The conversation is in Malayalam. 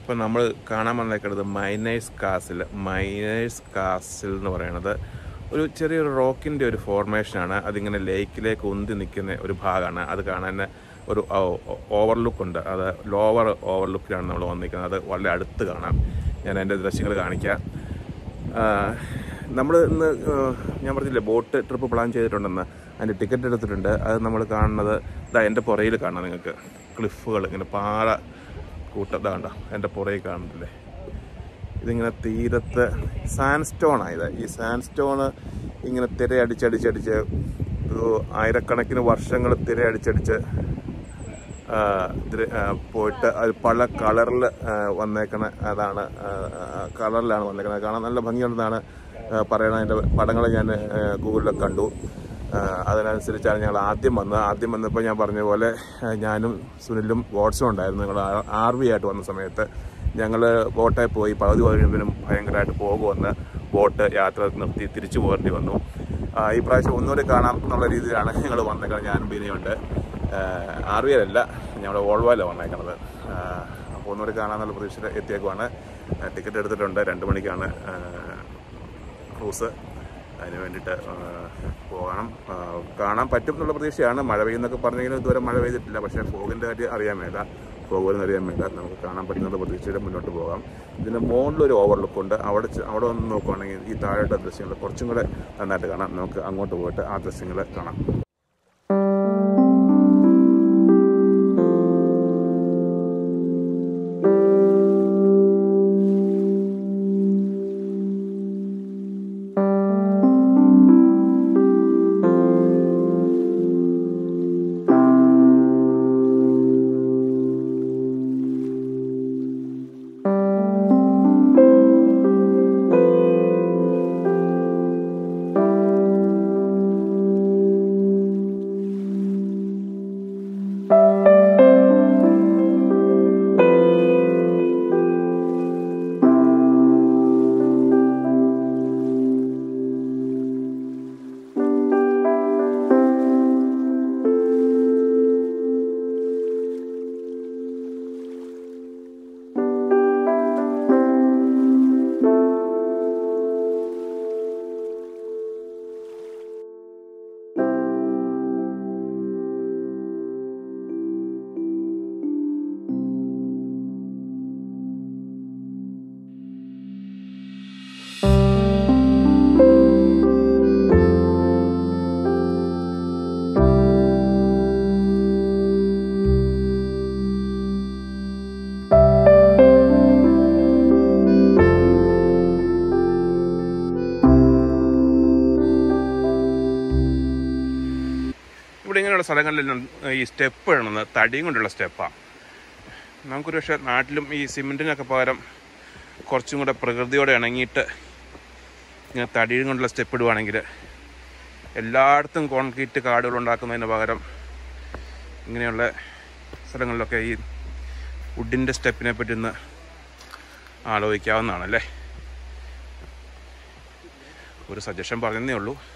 ഇപ്പം നമ്മൾ കാണാൻ വന്നേക്കുന്നത് മൈനേഴ്സ് കാസിൽ മൈനേഴ്സ് കാസിൽ എന്ന് പറയുന്നത് ഒരു ചെറിയൊരു റോക്കിൻ്റെ ഒരു ഫോർമേഷനാണ് അതിങ്ങനെ ലേക്കിലേക്ക് ഉന്തി നിൽക്കുന്ന ഒരു ഭാഗമാണ് അത് കാണാൻ ഒരു ഓവർലുക്ക് ഉണ്ട് അത് ലോവർ ഓവർലുക്കിലാണ് നമ്മൾ വന്നിരിക്കുന്നത് അത് വളരെ അടുത്ത് കാണാം ഞാൻ എൻ്റെ ദൃശ്യങ്ങൾ കാണിക്കാം നമ്മൾ ഇന്ന് ആ, ഞാൻ പറഞ്ഞില്ലേ ബോട്ട് ട്രിപ്പ് പ്ലാൻ ചെയ്തിട്ടുണ്ടെന്ന് അതിൻ്റെ ടിക്കറ്റ് എടുത്തിട്ടുണ്ട് അത് നമ്മൾ കാണുന്നത് ഇതാ എൻ്റെ പുറയിൽ കാണാം നിങ്ങൾക്ക് ക്ലിഫുകൾ ഇങ്ങനെ പാറ കൂട്ടതാണ്ട എൻ്റെ പുറയിൽ കാണുന്നില്ലേ ഇതിങ്ങനെ തീരത്ത് സാൻഡ് സ്റ്റോണാണ് ഇത് ഈ സാൻഡ് സ്റ്റോണ് ഇങ്ങനെ തിരയടിച്ചടിച്ചടിച്ച് ഒരു ആയിരക്കണക്കിന് വർഷങ്ങൾ തിരയടിച്ചടിച്ച് ആ, ഇതില്, ആ, പോയിട്ട് അത് പല കളറിൽ വന്നേക്കണ അതാണ് കളറിലാണ് വന്നേക്കണത് കാണാൻ നല്ല ഭംഗിയുണ്ടെന്നാണ് ആ, പറയണത് അതിൻ്റെ പടങ്ങൾ ഞാൻ ഗൂഗിളിൽ കണ്ടു ആ, അതിനനുസരിച്ചാണ് ഞങ്ങൾ ആദ്യം വന്നത് ആദ്യം വന്നപ്പോൾ ഞാൻ പറഞ്ഞ പോലെ ആ, ഞാനും സുനിലും വാട്സും ഉണ്ടായിരുന്നു ഞങ്ങൾ ആർ വി ആയിട്ട് വന്ന സമയത്ത് ഞങ്ങൾ ബോട്ടിൽ പോയി പകുതി കഴിയുമ്പോഴും ഭയങ്കരമായിട്ട് പോകുമെന്ന് ബോട്ട് യാത്ര നിർത്തി തിരിച്ചു പോകേണ്ടി വന്നു ആ, ഈ പ്രാവശ്യം ഒന്നുകൂടി കാണാം എന്നുള്ള രീതിയിലാണ് ഞങ്ങൾ വന്നേക്കുന്നത് ഞാനും ബിനിയുണ്ട് ആർ വി അല്ല ഞങ്ങളുടെ വോൾവോയിലാണ് വന്നേക്കുന്നത് അപ്പോൾ ഒന്നുകൂടി കാണാമെന്നുള്ള പ്രതീക്ഷയിൽ എത്തിയേക്കുവാണ് ടിക്കറ്റ് എടുത്തിട്ടുണ്ട് രണ്ട് മണിക്കാണ് ആ, ക്രൂസ് അതിന് വേണ്ടിയിട്ട് ആ, പോകണം ആ, കാണാൻ പറ്റും എന്നുള്ള പ്രതീക്ഷയാണ് മഴ പെയ്യുന്നൊക്കെ പറഞ്ഞെങ്കിലും ഇതുവരെ മഴ പെയ്തിട്ടില്ല പക്ഷേ ഫോഗിൻ്റെ കാര്യം അറിയാൻ മേല ഫോഗ് വരുന്ന അറിയാൻ മേല നമുക്ക് കാണാൻ പറ്റുന്ന പ്രതീക്ഷയുടെ മുന്നോട്ട് പോകാം ഇതിന് മുകളിലൊരു ഓവർലുക്ക് ഉണ്ട് അവിടെ ചെ- അവിടെ ഒന്ന് നോക്കുവാണെങ്കിൽ ഈ താഴത്തെ ദൃശ്യങ്ങൾ കുറച്ചും കൂടെ നന്നായിട്ട് കാണാം നമുക്ക് അങ്ങോട്ട് പോയിട്ട് ആ ദൃശ്യങ്ങൾ കാണാം ഇവിടെ ഇങ്ങനെയുള്ള സ്ഥലങ്ങളിലെല്ലാം ഈ സ്റ്റെപ്പ് ഇടണമെന്ന് തടിയും കൊണ്ടുള്ള സ്റ്റെപ്പാണ് നമുക്കൊരു പക്ഷേ നാട്ടിലും ഈ സിമെൻറ്റിനൊക്കെ പകരം കുറച്ചും കൂടെ പ്രകൃതിയോടെ ഇണങ്ങിയിട്ട് ഇങ്ങനെ തടിയും കൊണ്ടുള്ള സ്റ്റെപ്പ് ഇടുവാണെങ്കിൽ എല്ലായിടത്തും കോൺക്രീറ്റ് കാടുകൾ ഉണ്ടാക്കുന്നതിന് പകരം ഇങ്ങനെയുള്ള സ്ഥലങ്ങളിലൊക്കെ ഈ വുഡിൻ്റെ സ്റ്റെപ്പിനെ പറ്റി ഒന്ന് ആലോചിക്കാവുന്നതാണല്ലേ ഒരു സജഷൻ പറഞ്ഞതേ ഉള്ളൂ